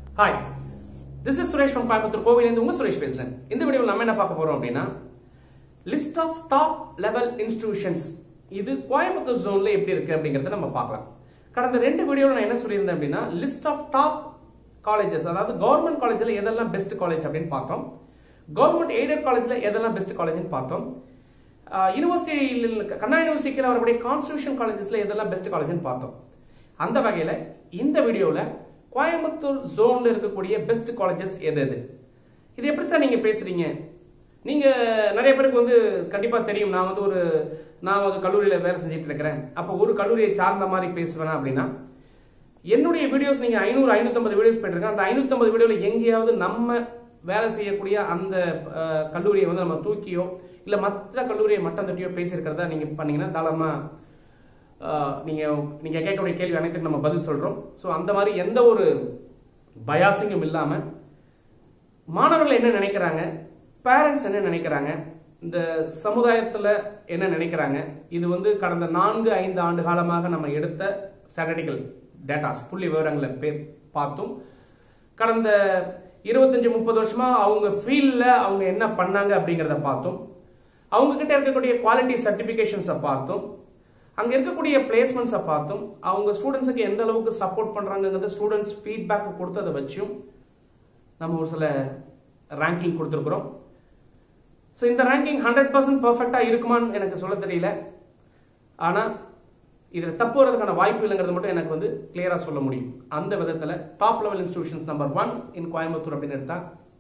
hi this is Suresh from Coimbatore கோவிலேருந்து உங்க சுரேஷ் பேசுறேன் இந்த வீடியோவில் நம்ம என்ன பார்க்க போறோம் அப்படின்னா list of top level institutions இது கோயம்புத்தூர் ஜோன்ல எப்படி இருக்கு அப்படிங்கறத நம்ம பார்க்கலாம் கடந்த ரெண்டு வீடியோவில் நான் என்ன சொல்லியிருந்தேன் அப்படின்னா லிஸ்ட் ஆஃப் டாப் காலேஜஸ் அதாவது கவர்மெண்ட் காலேஜில் எதெல்லாம் பெஸ்ட் காலேஜ் அப்படின்னு பார்த்தோம் கவர்மெண்ட் எய்டட் காலேஜில் எதெல்லாம் பெஸ்ட் காலேஜ்னு பார்த்தோம் யூனிவர்சிட்டியில் கண்ணா யூனிவர்சிட்டியில் வரக்கூடிய கான்ஸ்டியூஷன் காலேஜஸ்ல எதெல்லாம் பெஸ்ட் காலேஜ்னு பார்த்தோம் அந்த வகையில் இந்த வீடியோவில் கோயம்புத்தூர் ஜோன்ல இருக்கக்கூடிய பெஸ்ட் காலேஜஸ் எது எது இது எப்படி சார் நீங்க பேசுறீங்க நீங்க நிறைய பேருக்கு வந்து கண்டிப்பா தெரியும் நான் வந்து ஒரு நான் ஒரு கல்லூரியில வேலை செஞ்சுட்டு இருக்கிறேன் அப்போ ஒரு கல்லூரியை சார்ந்த மாதிரி பேசுவேனா அப்படின்னா என்னுடைய வீடியோஸ் நீங்க ஐநூறு ஐநூத்தம்பது வீடியோஸ் போயிட்டு அந்த ஐநூத்தம்பது வீடியோல எங்கேயாவது நம்ம வேலை செய்யக்கூடிய அந்த அஹ், கல்லூரியை வந்து நம்ம தூக்கியோ இல்ல மற்ற கல்லூரியை மட்டம் தட்டியோ பேசியிருக்கிறதா நீங்க பண்ணீங்கன்னா தாராளமா ஆஹ் நீங்க நீங்க கேட்கக்கூடிய கேள்வி அனைத்துக்கும் நம்ம பதில் சொல்றோம் ஸோ அந்த மாதிரி எந்த ஒரு பயாசிங்கும் இல்லாம மாணவர்கள் என்ன நினைக்கிறாங்க பேரண்ட்ஸ் என்ன நினைக்கிறாங்க இந்த சமுதாயத்துல என்ன நினைக்கிறாங்க இது வந்து கடந்த நான்கு ஐந்து ஆண்டு காலமாக நம்ம எடுத்த ஸ்டாட்டிஸ்டிக்கல் டேட்டாஸ் புள்ளி விவரங்களை பே- பார்த்தும் கடந்த இருபத்தஞ்சு முப்பது வருஷமா அவங்க ஃபீல்ட்ல அவங்க என்ன பண்ணாங்க அப்படிங்கறத பார்த்தோம் அவங்க கிட்ட இருக்கக்கூடிய குவாலிட்டி சர்டிபிகேஷன்ஸை பார்த்தோம் அங்க இருக்கக்கூடிய பிளேஸ்மெண்ட்ஸை பார்த்தோம் அவங்க ஸ்டூடெண்ட்ஸுக்கு எந்த அளவுக்கு சப்போர்ட் பண்றாங்கிறத ஸ்டூடெண்ட்ஸ் ஃபீட்பேக் கொடுத்ததை வச்சும் நம்ம ஒரு சில ரேங்கிங் கொடுத்துருக்குறோம் ஸோ இந்த ரேங்கிங் ஹண்ட்ரட் பர்சன்ட் பர்ஃபெக்டாக இருக்குமான்னு எனக்கு சொல்ல தெரியல ஆனால் இதில் தப்பு வரதுக்கான வாய்ப்பு இல்லைங்கிறது மட்டும் எனக்கு வந்து கிளியராக சொல்ல முடியும் அந்த விதத்தில் top level institutions number one in Coimbatore அப்படின்னு எடுத்தா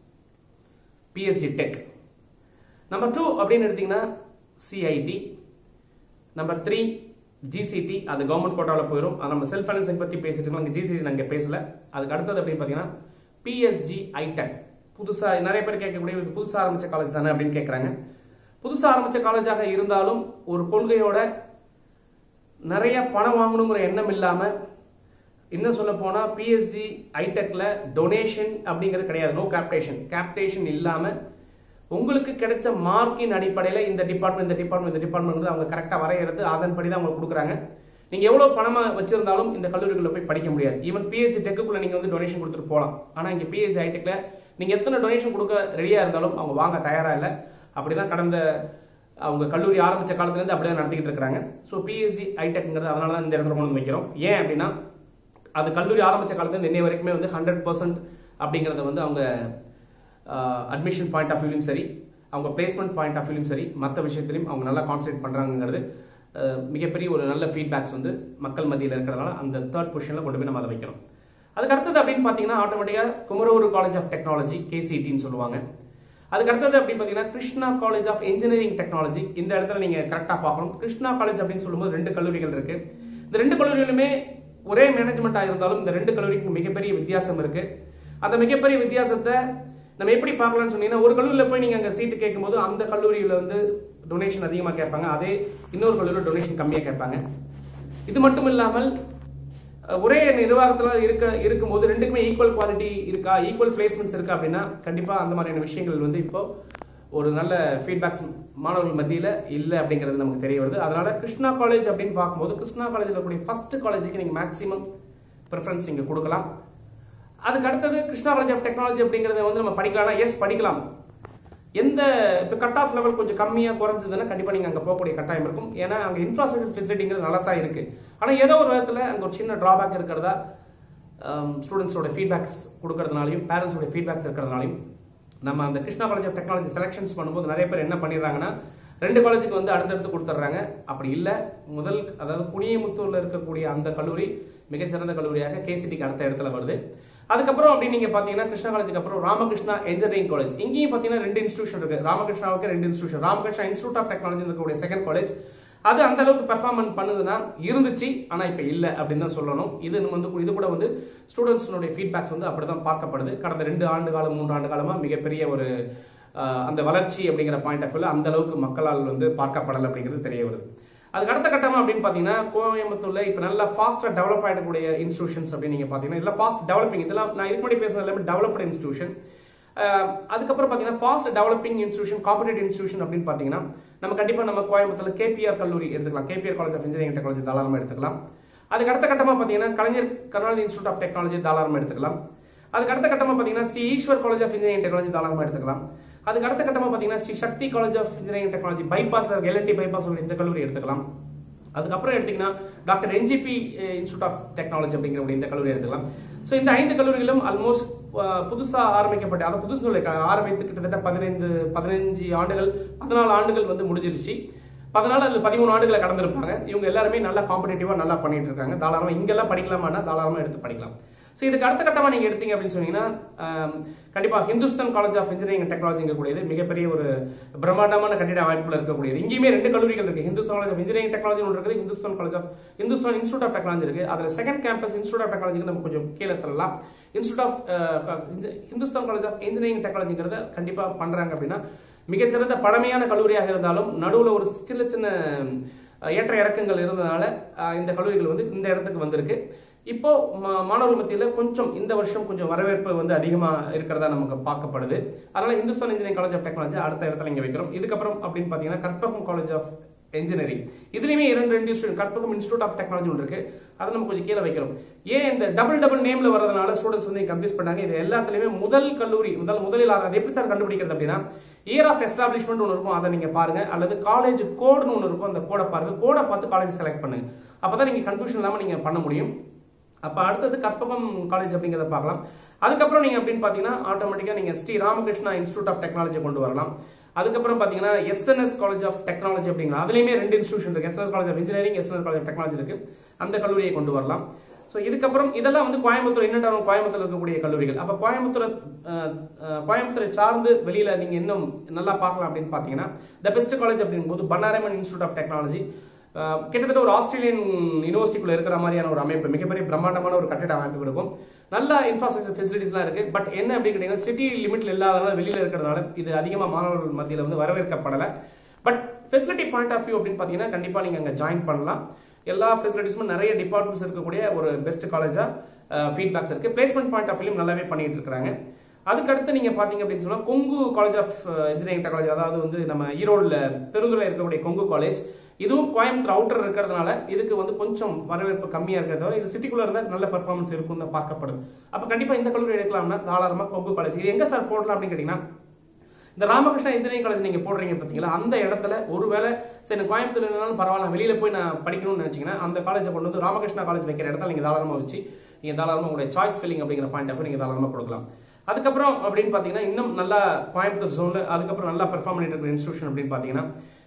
பிஎஸ்சி டெக் நம்பர் டூ அப்படின்னு எடுத்தீங்கன்னா சிஐடி நம்பர் த்ரீ ஜிசிடி அது கவர்மெண்ட் கோட்டாவில் போயிடும் அது நம்ம செல்ஃப் ஃபைனான்சிங் பற்றி பேசிட்டு இருக்கோம் அங்கே ஜிசிடி நாங்கள் பேசல அதுக்கு அடுத்தது அப்படின்னு பார்த்தீங்கன்னா பிஎஸ்ஜி ஐடெக் புதுசாக நிறைய பேர் கேட்கக்கூடிய இது புதுசாக ஆரம்பிச்ச காலேஜ் தானே அப்படின்னு கேட்குறாங்க புதுசாக ஆரம்பிச்ச காலேஜாக இருந்தாலும் ஒரு கொள்கையோட நிறைய பணம் வாங்கணுங்கிற எண்ணம் இல்லாமல் இன்னும் சொல்ல போனா பிஎஸ்ஜி ஐடெக்ல டொனேஷன் அப்படிங்கிறது கிடையாது நோ கேப்டேஷன் கேப்டேஷன் இல்லாம உங்களுக்கு கிடைச்ச மார்க்கின் அடிப்படையில் இந்த டிபார்ட்மெண்ட் இந்த டிபார்ட்மெண்ட் இந்த டிபார்ட்மெண்ட் அவங்க கரெக்டாக வரையறது அதன்படி தான் அவங்க கொடுக்குறாங்க நீங்க எவ்வளவு பணமா வச்சிருந்தாலும் இந்த கல்லூரிகளில் போய் படிக்க முடியாது ஈவன் பிஎஸ்சி டெக்குக்குள்ள நீங்க வந்து டொனேஷன் கொடுத்துட்டு போகலாம் ஆனா இங்க பிஎஸ்சி ஐடெக்ல நீங்க எத்தனை டொனேஷன் கொடுக்க ரெடியா இருந்தாலும் அவங்க வாங்க தயாரா இல்லை அப்படிதான் கடந்த அவங்க கல்லூரி ஆரம்பிச்ச காலத்துல இருந்து அப்படியே நடத்திக்கிட்டு இருக்காங்க ஸோ பிஎஸ்சி ஐடெக்ங்கிறது அதனால தான் இந்த இடத்துல கொண்டு வந்து வைக்கிறோம் ஏன் அப்படின்னா அது கல்லூரி ஆரம்பிச்ச காலத்துல இருந்து இன்னை வரைக்குமே வந்து ஹண்ட்ரட் பர்சன்ட் அப்படிங்கறத வந்து அவங்க அட்மிஷன் பாயிண்ட் ஆஃப் வியூலையும் சரி அவங்க பிளேஸ்மெண்ட் பாயிண்ட் ஆஃப் வியூலையும் சரி மற்ற விஷயத்திலையும் அவங்க நல்லா கான்சன்ட்ரேட் பண்றாங்கிறது அஹ், மிகப்பெரிய ஒரு நல்ல ஃபீட்பேக்ஸ் வந்து மக்கள் மத்தியில் இருக்கிறதுனால அந்த தேர்ட் பொசிஷனில் கொண்டு போய் நம்ம அதை வைக்கிறோம் அதுக்கு அடுத்தது அப்படின்னு பார்த்தீங்கன்னா ஆட்டோமேட்டிக்காக குமரூர் காலேஜ் ஆஃப் டெக்னாலஜி கேசிடின்னு சொல்லுவாங்க அதுக்கு அடுத்தது அப்படின்னு பார்த்தீங்கன்னா Krishna college of engineering technology இந்த இடத்துல நீங்கள் கரெக்டாக பார்க்கணும் கிருஷ்ணா காலேஜ் அப்படின்னு சொல்லும்போது ரெண்டு கல்லூரிகள் இருக்கு இந்த ரெண்டு கல்லூரிகளுமே ஒரே மேனேஜ்மெண்ட்டாக இருந்தாலும் இந்த ரெண்டு கல்லூரிக்கும் மிகப்பெரிய வித்தியாசம் இருக்கு அந்த மிகப்பெரிய வித்தியாசத்தை நம்ம எப்படி பார்க்கலாம்னு சொன்னீங்கன்னா ஒரு கல்லூரியில் போய் நீங்கள் அங்கே சீட்டு கேட்கும்போது அந்த கல்லூரியில் வந்து டொனேஷன் அதிகமாக கேட்பாங்க அதே இன்னொரு கல்லூரியில் டொனேஷன் கம்மியாக கேட்பாங்க இது மட்டும் இல்லாமல் அஹ், ஒரே நிர்வாகத்தில் இருக்க இருக்கும்போது ரெண்டுக்குமே ஈக்குவல் குவாலிட்டி இருக்கா ஈக்குவல் பிளேஸ்மெண்ட்ஸ் இருக்கா அப்படின்னா கண்டிப்பாக அந்த மாதிரியான விஷயங்கள் வந்து இப்போ ஒரு நல்ல ஃபீட்பேக்ஸ் மாணவர்கள் மத்தியில் இல்லை அப்படிங்கிறது நமக்கு தெரிய வருது அதனால கிருஷ்ணா காலேஜ் அப்படின்னு பார்க்கும்போது கிருஷ்ணா காலேஜில் இருக்கக்கூடிய ஃபர்ஸ்ட் காலேஜுக்கு நீங்கள் மேக்ஸிமம் ப்ரிஃபரன்ஸ் இங்கே கொடுக்கலாம் அதுக்கு அடுத்தது கிருஷ்ணா காலேஜ் ஆஃப் டெக்னாலஜி அப்படிங்கிறத வந்து நம்ம படிக்கலாம்னா எஸ் படிக்கலாம் எந்த இப்போ கட் ஆஃப் லெவல் கொஞ்சம் கம்மியாக குறைஞ்சதுன்னா கண்டிப்பாக நீங்கள் அங்கே போகக்கூடிய கட்டாயம் இருக்கும் ஏன்னா அங்கே இன்ஃப்ராஸ்ட்ரக்சர் ஃபெசிலிட்டிங்கிறது நல்லா தான் இருக்குது ஆனால் ஏதோ ஒரு விதத்தில் அங்கே ஒரு சின்ன ட்ராபேக் இருக்கிறதா ஸ்டூடெண்ட்ஸோட ஃபீட்பேக்ஸ் கொடுக்கறதுனாலையும் பேரண்ட்ஸோட ஃபீட்பேக்ஸ் இருக்கிறதுனாலையும் நம்ம அந்த Krishna college of technology selections பண்ணும்போது நிறைய பேர் என்ன பண்ணிடுறாங்கன்னா ரெண்டு காலேஜுக்கு வந்து அடுத்தடுத்து கொடுத்துட்றாங்க அப்படி இல்லை முதல் அதாவது புனியமுத்தூர்ல இருக்கக்கூடிய அந்த கல்லூரி மிகச்சிறந்த கல்லூரியாக கேசிடிக்கு அடுத்த இடத்துல வருது அதுக்கப்புறம் அப்படி நீங்க பாத்தீங்கன்னா கிருஷ்ணா காலேஜுக்கு அப்புறம் ராமகிருஷ்ணா இன்ஜினியரிங் காலேஜ் இங்கேயும் பாத்தீங்கன்னா ரெண்டு இன்ஸ்டியூஷன் இருக்கு ராமகிருஷ்ணாவுக்கு ரெண்டு institution Ramakrishna institute of technology இருக்கக்கூடிய செகண்ட் காலேஜ் அது அந்த அளவுக்கு பெர்ஃபார்மன்ஸ் பண்ணுதுன்னா இருந்துச்சு ஆனா இப்ப இல்ல அப்படின்னு தான் சொல்லணும் இது வந்து இது கூட வந்து ஸ்டூடெண்ட்ஸ்னுடைய ஃபீட்பேக்ஸ் வந்து அப்படிதான் பார்க்கப்படுது கடந்த ரெண்டு ஆண்டு காலம் மூன்று ஆண்டு காலமா மிகப்பெரிய ஒரு ஆஹ், அந்த வளர்ச்சி அப்படிங்கிற பாயிண்ட் ஆஃப் வியூல அந்த அளவுக்கு மக்களால் வந்து பார்க்கப்படலை அப்படிங்கிறது தெரிய வருது அதுக்கு அடுத்த கட்டமா அப்படின்னு பாத்தீங்கன்னா கோயம்புத்தூர்ல இப்ப நல்லா ஃபாஸ்டா டெவலப் ஆகிடக்கூடிய இன்ஸ்டியூஷன்ஸ் அப்படின்னு நீங்க பாத்தீங்கன்னா இதெல்லாம் ஃபாஸ்ட் டெவலப்பிங் இதெல்லாம் நான் இதுக்கு முன்னாடி பேசுறது எல்லாமே டெவலப்டு இன்ஸ்டியூஷன் அதுக்கப்புறம் பாத்தீங்கன்னா fast developing institution competitive institution அப்படின்னு பாத்தீங்கன்னா நம்ம கண்டிப்பா நம்ம கோயம்புத்தூர்ல கேபிஆர் கல்லூரி எடுத்துக்கலாம் KPR college of engineering technology தாராளமா எடுத்துக்கலாம் அதுக்கு அடுத்த கட்டமா பாத்தீங்கன்னா Kalaignar Karunanidhi institute of technology தாராளமா எடுத்துக்கலாம் அதுக்கு அடுத்த கட்டமா பாத்தீங்கன்னா Sri Eswar college of engineering technology தாராளமா எடுத்துக்கலாம் அதுக்கு அடுத்த கட்டமா பாத்தீங்கன்னா Sri Sakthi college of engineering technology பைபாஸ்ல இருக்க எல்என்டி பைபாஸ் இந்த கல்லூரி எடுத்துக்கலாம் அதுக்கப்புறம் எடுத்தீங்கன்னா doctor NGP institute of technology அப்படிங்கிற ஒரு இந்த கல்லூரி எடுத்துக்கலாம் ஸோ இந்த ஐந்து கல்லூரிகளும் ஆல்மோஸ்ட் புதுசா ஆரம்பிக்கப்பட்ட அதை புதுசு சொல்லி ஆரம்பித்து கிட்டத்தட்ட பதினைந்து பதினஞ்சு ஆண்டுகள் பதினாலு ஆண்டுகள் வந்து முடிஞ்சிருச்சு பதினாலு அல்லது பதிமூணு ஆண்டுகளை கடந்திருப்பாங்க இவங்க எல்லாருமே நல்லா காம்படேட்டிவா நல்லா பண்ணிட்டு இருக்காங்க தாராளமா இங்கெல்லாம் படிக்கலாமான்னா தாராளமா எடுத்து படிக்கலாம் ஸோ இதுக்கு அடுத்த கட்டமா நீங்க எடுத்தீங்க அப்படின்னு சொன்னீங்கன்னா ஆம், கண்டிப்பா Hindustan college of engineering and technology இருக்கக்கூடியது மிகப்பெரிய ஒரு பிரம்மாண்டமான கட்டிட அமைப்புல இருக்கக்கூடியது இங்கேயுமே ரெண்டு கல்லூரிகள் இருக்கு Hindustan college of engineering technology ஒன்று இருக்குது Hindustan college of Hindustan institute of technology இருக்கு அதுல செகண்ட் கேம்பஸ் இன்ஸ்டியூட் ஆஃப் டெக்னாலஜிக்கு நம்ம கொஞ்சம் கீழே தரலாம் institute of Hindustan college of engineering டெக்னாலஜிங்கிறத கண்டிப்பா பண்றாங்க அப்படின்னா மிகச்சிறந்த பழமையான கல்லூரியாக இருந்தாலும் நடுவுல ஒரு சின்ன சின்ன அஹ், ஏற்ற இறக்கங்கள் இருந்ததுனால அஹ், இந்த கல்லூரிகள் வந்து இந்த இடத்துக்கு வந்திருக்கு இப்போ மா- மாணவர்கள் மத்தியில கொஞ்சம் இந்த வருஷம் கொஞ்சம் வரவேற்பு வந்து அதிகமா இருக்கிறதா நமக்கு பார்க்கப்படுது அதனால Hindustan engineering college of technology அடுத்த இடத்துல இங்க வைக்கிறோம் இதுக்கப்புறம் அப்படின்னு பாத்தீங்கன்னா கற்பகம் காலேஜ் ஆஃப் இன்ஜினியரிங் இதுலயுமே இரண்டு ரெண்டு institute Karpagam institute of technology ஒன்று இருக்கு அதை நம்ம கொஞ்சம் கீழே வைக்கிறோம் ஏன் இந்த டபுள் டபுள் நேம்ல வரதுனால ஸ்டூடெண்ட்ஸ் வந்து கன்ஃபியூஸ் பண்ணாங்க இது எல்லாத்துலயுமே முதல் கல்லூரி முதல் முதலில் அது எப்படி சார் கண்டுபிடிக்கிறது அப்படின்னா இயர் ஆஃப் எஸ்டாப்ளிஷ்மெண்ட் ஒன்று இருக்கும் அதை நீங்க பாருங்க அல்லது காலேஜ் கோடுன்னு ஒன்று இருக்கும் அந்த கோடை பாருங்க கோடை பார்த்து காலேஜ் செலக்ட் பண்ணுங்க அப்பதான் நீங்க கன்ஃபியூஷன் இல்லாம நீங்க பண்ண முடியும் அப்ப அடுத்தது கற்பகம் காலேஜ் அப்படிங்கிறத பார்க்கலாம் அதுக்கப்புறம் நீங்க அப்படின்னு பாத்தீங்கன்னா ஆட்டோமேட்டிக்கா நீங்க Shri Ramakrishna institute of technology கொண்டு வரலாம் அதுக்கப்புறம் பாத்தீங்கன்னா எஸ்என்எஸ் காலேஜ் ஆஃப் டெக்னாலஜி அப்படிங்கிற அதுலயுமே ரெண்டு இன்ஸ்டியூஷன் இருக்கு SNS college of engineering SNS college of technology இருக்கு அந்த கல்லூரியை கொண்டு வரலாம் ஸோ இதுக்கப்புறம் இதெல்லாம் வந்து கோயம்புத்தூர் இன்னும் கோயம்புத்தூர் இருக்கக்கூடிய கல்லூரிகள் அப்ப கோயம்புத்தூர் அஹ், அஹ், கோயம்புத்தூரை சார்ந்து வெளியில நீங்க இன்னும் நல்லா பார்க்கலாம் அப்படின்னு பாத்தீங்கன்னா த பெஸ்ட் காலேஜ் அப்படிங்கும்போது Bannariamman institute of technology uh கிட்டத்தட்ட ஒரு ஆஸ்திரேலியன் யூனிவர்சிட்டிக்குள்ள இருக்கிற மாதிரியான ஒரு அமைப்பு மிகப்பெரிய பிரம்மாண்டமான ஒரு கட்டிட அமைப்பு இருக்கும் நல்ல இன்ஃப்ராஸ்ட்ரக்சர் ஃபெசிலிட்டிஸ்லாம் இருக்கு பட் என்ன அப்படின்னு கேட்டீங்கன்னா சிட்டி லிமிட்ல இல்லாதனால வெளியில இருக்கிறதுனால இது அதிகமா மாணவர்கள் மத்தியில வந்து வரவேற்கப்படல but facility point of view அப்படின்னு பாத்தீங்கன்னா கண்டிப்பா நீங்க அங்க ஜாயின் பண்ணலாம் எல்லா ஃபெசிலிட்டிஸும் நிறைய டிபார்ட்மெண்ட்ஸ் இருக்கக்கூடிய ஒரு பெஸ்ட் காலேஜா ஃபீட்பேக்ஸ் இருக்கு பிளேஸ்மெண்ட் பாயிண்ட் ஆஃப் வியூ நல்லாவே பண்ணிட்டு இருக்காங்க அதுக்கடுத்து நீங்க பாத்தீங்க அப்படின்னு சொன்னா Kongu college of engineering technology அதாவது வந்து நம்ம ஈரோடுல பெருந்துறை இருக்கக்கூடிய கொங்கு காலேஜ் இதுவும் கோயம்புத்தூர் அவுட்டர் இருக்கிறதுனால இதுக்கு வந்து கொஞ்சம் வரவேற்பு கம்மியா இருக்கிறத தவிர இது சிட்டிக்குள்ள இருந்தா நல்ல பெர்ஃபார்மன்ஸ் இருக்கும் தான் பார்க்கப்படும் அப்ப கண்டிப்பா இந்த கல்லூரி எடுக்கலாம்னா தாராளமா கொங்கு காலேஜ் இது எங்க சார் போடலாம் அப்படின்னு கேட்டீங்கன்னா இந்த ராமகிருஷ்ணா இன்ஜினியரிங் காலேஜ் நீங்க போடுறீங்க பாத்தீங்களா அந்த இடத்துல ஒருவேளை சரி நான் கோயம்புத்தூர் இருந்தாலும் பரவாயில்ல நான் வெளியில போய் நான் படிக்கணும்னு நினைச்சீங்கன்னா அந்த காலேஜை கொண்டு வந்து ராமகிருஷ்ணா காலேஜ் வைக்கிற இடத்துல நீங்க தாராளமா வச்சு நீங்க தாராளமா உங்களுடைய சாய்ஸ் ஃபில்லிங் அப்படிங்கிற பாயிண்ட் ஆஃப் நீங்க தாராளமா கொடுக்கலாம் அதுக்கப்புறம் அப்படின்னு பாத்தீங்கன்னா இன்னும் நல்லா கோயம்புத்தூர் ஜோன்ல அதுக்கப்புறம் நல்லா பெர்ஃபார்ம் பண்ணிட்டு இருக்கிற இன்ஸ்டியூஷன் அப்படின்னு பாத்தீங்கன்னா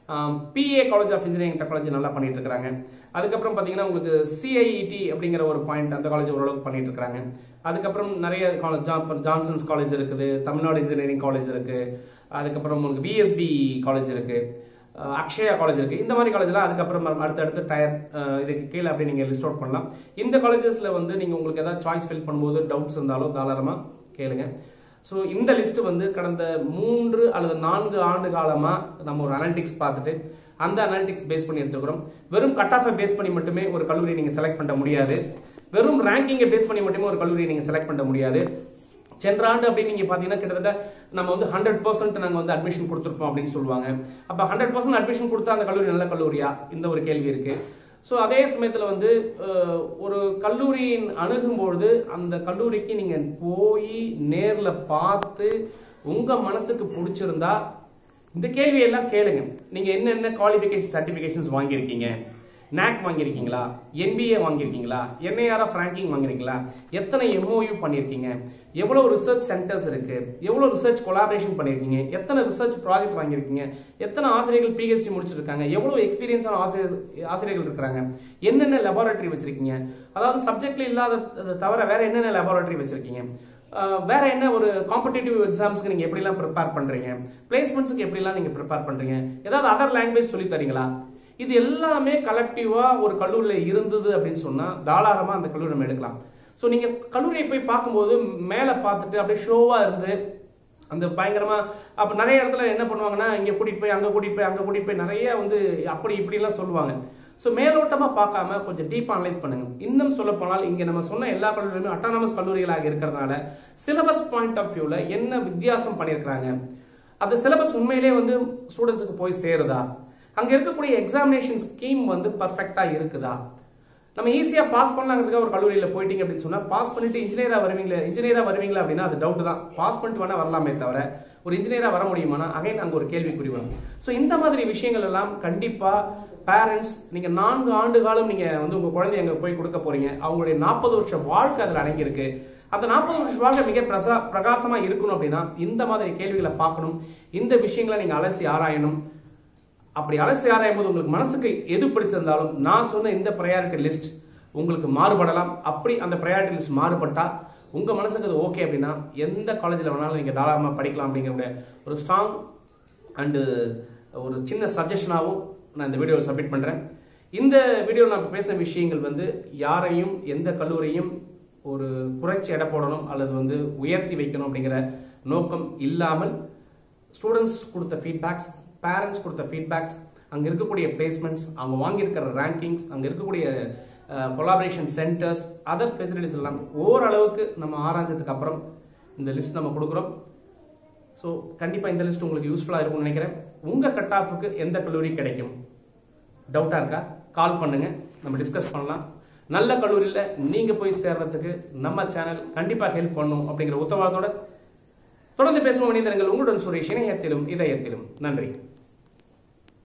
PA college of engineering technology நல்லா பண்ணிட்டு இருக்காங்க அதுக்கப்புறம் பாத்தீங்கன்னா உங்களுக்கு சிஐஇடி அப்படிங்கிற ஒரு பாயிண்ட் அந்த காலேஜ் ஓரளவுக்கு பண்ணிட்டு இருக்காங்க அதுக்கப்புறம் நிறைய காலேஜ் ஜான்சன்ஸ் காலேஜ் இருக்குது தமிழ்நாடு இன்ஜினியரிங் காலேஜ் இருக்கு அதுக்கப்புறம் உங்களுக்கு பிஎஸ்பி காலேஜ் இருக்கு அஹ் அக்ஷயா காலேஜ் இருக்கு இந்த மாதிரி காலேஜ்லாம் அதுக்கப்புறம் அடுத்தடுத்து டயர் அஹ் இதுக்கு கீழே அப்படி நீங்க லிஸ்ட் அவுட் பண்ணலாம் இந்த காலேஜஸ்ல வந்து நீங்க உங்களுக்கு ஏதாவது சாய்ஸ் ஃபில் பண்ணும்போது டவுட்ஸ் இருந்தாலும் தாராளமா கேளுங்க ஸோ இந்த லிஸ்ட் வந்து கடந்த மூன்று அல்லது நான்கு ஆண்டு காலமா நம்ம ஒரு அனாலிட்டிக்ஸ் பார்த்துட்டு அந்த அனாலிட்டிக்ஸ் பேஸ் பண்ணி எடுத்துக்கிறோம் வெறும் கட் ஆஃபை பேஸ் பண்ணி மட்டுமே ஒரு கல்லூரி நீங்க செலக்ட் பண்ண முடியாது வெறும் ரேங்கிங்கை பேஸ் பண்ணி மட்டுமே ஒரு கல்லூரி நீங்க செலக்ட் பண்ண முடியாது சென்ற ஆண்டு அப்படின்னு நீங்க பாத்தீங்கன்னா கிட்டத்தட்ட நம்ம வந்து ஹண்ட்ரட் பர்சன்ட் நாங்க வந்து அட்மிஷன் கொடுத்துருப்போம் அப்படின்னு சொல்லுவாங்க அப்ப ஹண்ட்ரட் பர்சன்ட் அட்மிஷன் கொடுத்தா அந்த கல்லூரி நல்ல கல்லூரியா இந்த ஒரு கேள்வி இருக்கு ஸோ அதே சமயத்தில் வந்து அஹ், ஒரு கல்லூரியின் அணுகும்பொழுது அந்த கல்லூரிக்கு நீங்க போய் நேர்ல பார்த்து உங்க மனசுக்கு பிடிச்சிருந்தா இந்த கேள்வியெல்லாம் கேளுங்க நீங்க என்னென்ன குவாலிஃபிகேஷன் சர்டிஃபிகேஷன்ஸ் வாங்கியிருக்கீங்க NAC வாங்கியிருக்கீங்களா என்பிஏ வாங்கியிருக்கீங்களா என்ஐஆர்எஃப் ரேங்கிங் வாங்கியிருக்கீங்களா எத்தனை எம்ஓயு பண்ணியிருக்கீங்க எவ்வளவு ரிசர்ச் சென்டர்ஸ் இருக்கு எவ்வளவு ரிசர்ச் கொலாபரேஷன் பண்ணியிருக்கீங்க எத்தனை ரிசர்ச் ப்ராஜெக்ட் வாங்கியிருக்கீங்க எத்தனை ஆசிரியர்கள் பிஹெச்டி முடிச்சிருக்காங்க எவ்வளவு எக்ஸ்பீரியன்ஸான ஆசிரியர் ஆசிரியர்கள் இருக்கிறாங்க என்னென்ன லெபார்டரி வச்சிருக்கீங்க அதாவது சப்ஜெக்ட்ல இல்லாத அது தவிர வேற என்னென்ன லெபார்டரி வச்சிருக்கீங்க அஹ் வேற என்ன ஒரு காம்படிட்டிவ் எக்ஸாம்ஸ்க்கு நீங்க எப்படிலாம் ப்ரிப்பேர் பண்றீங்க பிளேஸ்மெண்ட்ஸ்க்கு எப்படிலாம் நீங்க ப்ரிப்பேர் பண்றீங்க ஏதாவது அதர் லாங்குவேஜ் சொல்லி தரீங்களா இது எல்லாமே கலெக்டிவா ஒரு கல்லூரியில இருந்தது அப்படின்னு சொன்னா தாராளமா அந்த கல்லூரி நம்ம எடுக்கலாம் ஸோ நீங்க கல்லூரியை போய் பார்க்கும்போது மேல பார்த்துட்டு அப்படியே ஷோவா இருந்து அந்த பயங்கரமா அப்ப நிறைய இடத்துல என்ன பண்ணுவாங்கன்னா இங்க கூட்டிட்டு போய் அங்க கூட்டிட்டு போய் அங்க கூட்டிட்டு போய் நிறைய வந்து அப்படி இப்படி எல்லாம் சொல்லுவாங்க ஸோ மேலோட்டமா பார்க்காம கொஞ்சம் டீப் அனலைஸ் பண்ணுங்க இன்னும் சொல்ல போனால் இங்க நம்ம சொன்ன எல்லா கல்லூரிகளுமே அட்டானமஸ் கல்லூரிகளாக இருக்கிறதுனால சிலபஸ் பாயிண்ட் ஆஃப் வியூல என்ன வித்தியாசம் பண்ணியிருக்கிறாங்க அந்த சிலபஸ் உண்மையிலே வந்து ஸ்டூடெண்ட்ஸுக்கு போய் சேருதா அங்க இருக்கக்கூடிய எக்ஸாமினேஷன் ஸ்கீம் வந்து பர்ஃபெக்டா இருக்குதா நம்ம ஈஸியாக பாஸ் பண்ணலாங்கிறதுக்காக ஒரு கல்லூரியில் போயிட்டீங்க அப்படின்னு சொன்னால் பாஸ் பண்ணிட்டு இன்ஜினியராக வருவீங்களா இன்ஜினியராக வருவீங்களா அப்படின்னா அது டவுட் தான் பாஸ் பண்ணிட்டு வேணால் வரலாமே தவிர ஒரு இன்ஜினியராக வர முடியுமானா அகைன் அங்கே ஒரு கேள்விக்குறி வரும் ஸோ இந்த மாதிரி விஷயங்கள் எல்லாம் கண்டிப்பாக பேரண்ட்ஸ் நீங்கள் நான்கு ஆண்டு காலம் நீங்கள் வந்து உங்கள் குழந்தைய அங்கே போய் கொடுக்க போறீங்க அவங்களுடைய நாற்பது வருஷம் வாழ்க்கை அதில் அடங்கியிருக்கு அந்த நாற்பது வருஷம் வாழ்க்கை மிக பிரசா பிரகாசமாக இருக்கணும் அப்படின்னா இந்த மாதிரி கேள்விகளை பார்க்கணும் இந்த விஷயங்களை நீங்கள் அலசி ஆராயணும் அப்படி அலசி ஆராயும் போது உங்களுக்கு மனசுக்கு எது பிடிச்சிருந்தாலும் நான் சொன்ன இந்த ப்ரையாரிட்டி லிஸ்ட் உங்களுக்கு மாறுபடலாம் அப்படி அந்த ப்ரையாரிட்டி லிஸ்ட் மாறுபட்டா உங்க மனசுக்கு அது ஓகே அப்படின்னா எந்த காலேஜில் வேணாலும் நீங்க தாராளமாக படிக்கலாம் அப்படிங்கிற ஒரு ஸ்ட்ராங் அண்டு ஒரு சின்ன சஜஷனாகவும் நான் இந்த வீடியோவில் சப்மிட் பண்றேன் இந்த வீடியோ நான் இப்ப பேசின விஷயங்கள் வந்து யாரையும் எந்த கல்லூரியும் ஒரு குறைச்சி எடை போடணும் அல்லது வந்து உயர்த்தி வைக்கணும் அப்படிங்கிற நோக்கம் இல்லாமல் ஸ்டூடெண்ட்ஸ் கொடுத்த ஃபீட்பேக்ஸ் பேரண்ட்ஸ் கொடுத்த ஃபீட்பேக்ஸ் அங்கே இருக்கக்கூடிய பிளேஸ்மெண்ட்ஸ் அவங்க வாங்கியிருக்கிற ரேங்கிங்ஸ் அங்கே இருக்கக்கூடிய கொலாபரேஷன் சென்டர்ஸ் அதர் ஃபெசிலிட்டிஸ் எல்லாம் ஓரளவுக்கு நம்ம ஆராய்ஞ்சதுக்கு அப்புறம் இந்த லிஸ்ட் நம்ம கொடுக்குறோம் ஸோ கண்டிப்பாக இந்த லிஸ்ட் உங்களுக்கு யூஸ்ஃபுல்லாக இருக்கும்னு நினைக்கிறேன் உங்கள் கட் ஆஃபுக்கு எந்த கல்லூரி கிடைக்கும் டவுட்டாக இருக்கா கால் பண்ணுங்க நம்ம டிஸ்கஸ் பண்ணலாம் நல்ல கல்லூரியில் நீங்கள் போய் சேர்றதுக்கு நம்ம சேனல் கண்டிப்பாக ஹெல்ப் பண்ணும் அப்படிங்கிற உத்தரவாதத்தோட தொடர்ந்து பேசுவோம் இணைந்திருங்கள் உங்களுடன் சுரேஷ் இணையத்திலும் இதயத்திலும் நன்றி